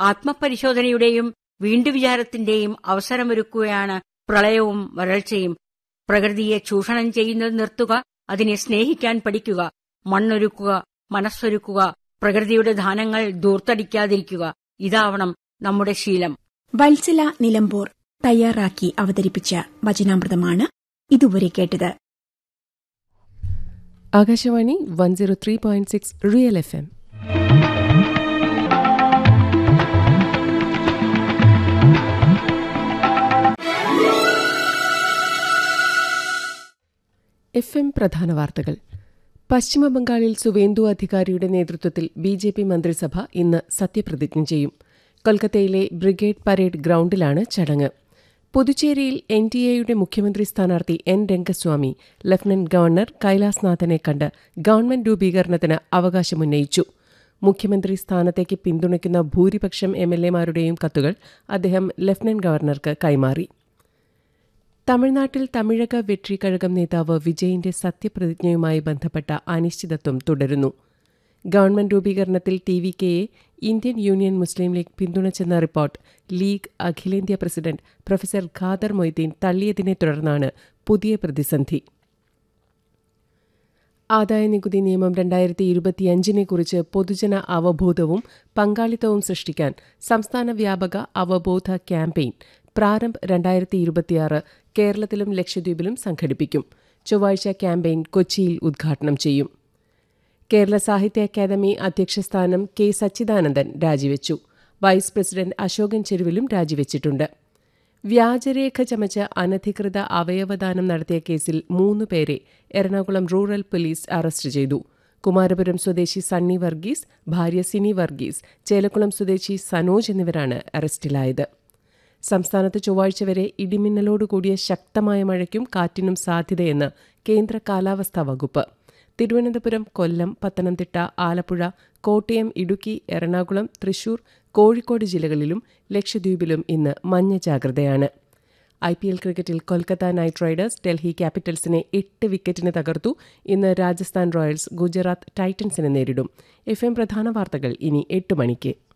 ആത്മപരിശോധനയുടെയും വീണ്ടുവിചാരത്തിന്റെയും അവസരമൊരുക്കുകയാണ് പ്രളയവും വരൾച്ചയും പ്രകൃതിയെ ചൂഷണം ചെയ്യുന്നത് നിർത്തുക അതിനെ സ്നേഹിക്കാൻ പഠിക്കുക മണ്ണൊരുക്കുക മനസ്സൊരുക്കുക പ്രകൃതിയുടെ ദാനങ്ങൾ ദൂർത്തടിക്കാതിരിക്കുക ഇതാവണം നമ്മുടെ ശീലം വത്സല നിലമ്പൂർ തയ്യാറാക്കി അവതരിപ്പിച്ച വചനാമൃതമാണ് ഇതുവരെ കേട്ടത് Akashvani one zero three point six real F M F M പ്രധാന വാർത്തകൾ പശ്ചിമബംഗാളിൽ സുവേന്ദു അധികാരിയുടെ നേതൃത്വത്തിൽ ബി ജെ പി മന്ത്രിസഭ ഇന്ന് സത്യപ്രതിജ്ഞ ചെയ്യും കൊൽക്കത്തയിലെ ബ്രിഗേഡ് പരേഡ് ഗ്രൌണ്ടിലാണ് ചടങ്ങ് പുതുച്ചേരിയിൽ എൻ ഡി എയുടെ മുഖ്യമന്ത്രി സ്ഥാനാർത്ഥി എൻ രംഗസ്വാമി ലഫ്റ്റനന്റ് ഗവർണർ കൈലാസ്നാഥനെ കണ്ട് ഗവൺമെന്റ് രൂപീകരണത്തിന് അവകാശമുന്നയിച്ചു മുഖ്യമന്ത്രി സ്ഥാനത്തേക്ക് പിന്തുണയ്ക്കുന്ന ഭൂരിപക്ഷം എം എൽ എമാരുടെയും കത്തുകൾ അദ്ദേഹം ലഫ്റ്റനന്റ് ഗവർണർക്ക് കൈമാറി തമിഴ്നാട്ടിൽ തമിഴക വെട്രി കഴകം നേതാവ് വിജയിന്റെ സത്യപ്രതിജ്ഞയുമായി ബന്ധപ്പെട്ട അനിശ്ചിതത്വം തുടരുന്നു ഗവൺമെന്റ് രൂപീകരണത്തിൽ ടി വി കെയെ ഇന്ത്യൻ യൂണിയൻ മുസ്ലിം ലീഗ് പിന്തുണച്ചെന്ന റിപ്പോർട്ട് ലീഗ് അഖിലേന്ത്യാ പ്രസിഡന്റ് പ്രൊഫസർ ഖാദർ മൊയ്തീൻ തള്ളിയതിനെ തുടർന്നാണ് പുതിയ പ്രതിസന്ധി ആദായനികുതി നിയമം രണ്ടായിരത്തി ഇരുപത്തിയഞ്ചിനെ കുറിച്ച് പൊതുജന അവബോധവും പങ്കാളിത്തവും സൃഷ്ടിക്കാൻ സംസ്ഥാന വ്യാപക അവബോധ ക്യാമ്പയിൻ പ്രാരംഭ് രണ്ടായിരത്തി ഇരുപത്തിയാറ് കേരളത്തിലും ലക്ഷദ്വീപിലും സംഘടിപ്പിക്കും ചൊവ്വാഴ്ച ക്യാമ്പയിൻ കൊച്ചിയിൽ ഉദ്ഘാടനം ചെയ്യും കേരള സാഹിത്യ അക്കാദമി അധ്യക്ഷസ്ഥാനം കെ സച്ചിദാനന്ദൻ രാജിവെച്ചു വൈസ് പ്രസിഡന്റ് അശോകൻ ചെരുവിലും രാജിവെച്ചിട്ടുണ്ട് വ്യാജരേഖ ചമച്ച് അനധികൃത അവയവദാനം നടത്തിയ കേസിൽ മൂന്ന് പേരെ എറണാകുളം റൂറൽ പോലീസ് അറസ്റ്റ് ചെയ്തു കുമാരപുരം സ്വദേശി സണ്ണി വർഗീസ് ഭാര്യ സിനി വർഗീസ് ചേലക്കുളം സ്വദേശി സനോജ് എന്നിവരാണ് അറസ്റ്റിലായത് സംസ്ഥാനത്ത് ചൊവ്വാഴ്ച വരെ ഇടിമിന്നലോടുകൂടിയ ശക്തമായ മഴയ്ക്കും കാറ്റിനും സാധ്യതയെന്ന് കേന്ദ്ര കാലാവസ്ഥാ വകുപ്പ് തിരുവനന്തപുരം കൊല്ലം പത്തനംതിട്ട ആലപ്പുഴ കോട്ടയം ഇടുക്കി എറണാകുളം തൃശൂർ കോഴിക്കോട് ജില്ലകളിലും ലക്ഷദ്വീപിലും ഇന്ന് മഞ്ഞ ജാഗ്രതയാണ് ഐ പി എൽ ക്രിക്കറ്റിൽ കൊൽക്കത്ത നൈറ്റ് റൈഡേഴ്സ് ഡൽഹി ക്യാപിറ്റൽസിനെ എട്ട് വിക്കറ്റിന് തകർത്തു ഇന്ന് രാജസ്ഥാൻ റോയൽസ് ഗുജറാത്ത് ടൈറ്റൻസിനെ നേരിടും എഫ് എം പ്രധാന വാർത്തകൾ ഇനി എട്ട് മണിക്ക്